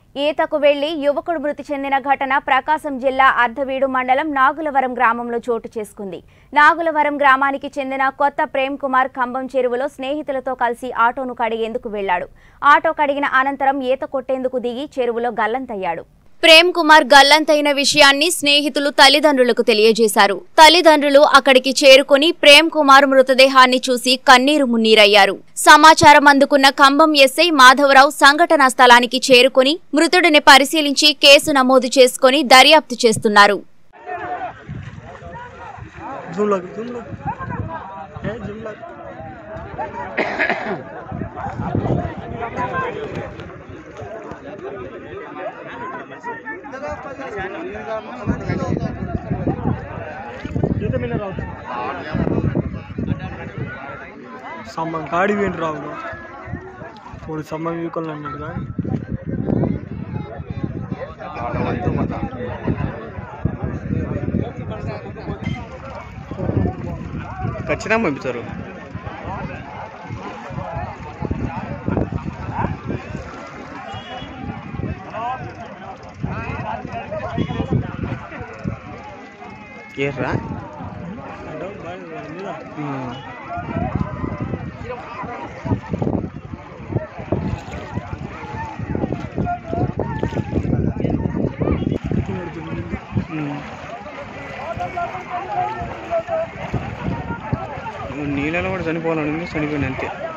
ఈతకు వెళ్లి యువకుడు మృతి చెందిన ఘటన ప్రకాశం జిల్లా అర్ధవీడు మండలం నాగులవరం గ్రామంలో చోటు చేసుకుంది నాగులవరం గ్రామానికి చెందిన కొత్త ప్రేమ్ కుమార్ కంబం చెరువులో స్నేహితులతో కలిసి ఆటోను కడిగేందుకు వెళ్లాడు ఆటో కడిగిన అనంతరం ఈత కొట్టేందుకు దిగి చెరువులో గల్లంతయ్యాడు ప్రేమ్ కుమార్ గల్లంతైన విషయాన్ని స్నేహితులు తల్లిదండ్రులకు తెలియజేశారు తల్లిదండ్రులు అక్కడికి చేరుకుని ప్రేమ్ కుమార్ మృతదేహాన్ని చూసి కన్నీరు మున్నీరయ్యారు సమాచారం అందుకున్న కంబం ఎస్ఐ మాధవరావు సంఘటనా స్థలానికి చేరుకుని మృతుడిని పరిశీలించి కేసు నమోదు చేసుకుని దర్యాప్తు చేస్తున్నారు జూమ్ లग जूम लग है जूम लग ఈత మీద రావు సమ్మం కాడి వేంటి రావు ఇప్పుడు సమ్మం వీకొల్ని అన్నాడు కానీ ఖచ్చితంగా పంపిస్తారు ఏర్రా అంటే బాగా వాడి మీద కిక్కి పడుతుంది నీళ్ళలో కూడా చనిపోవాలని చనిపోయింది అంతే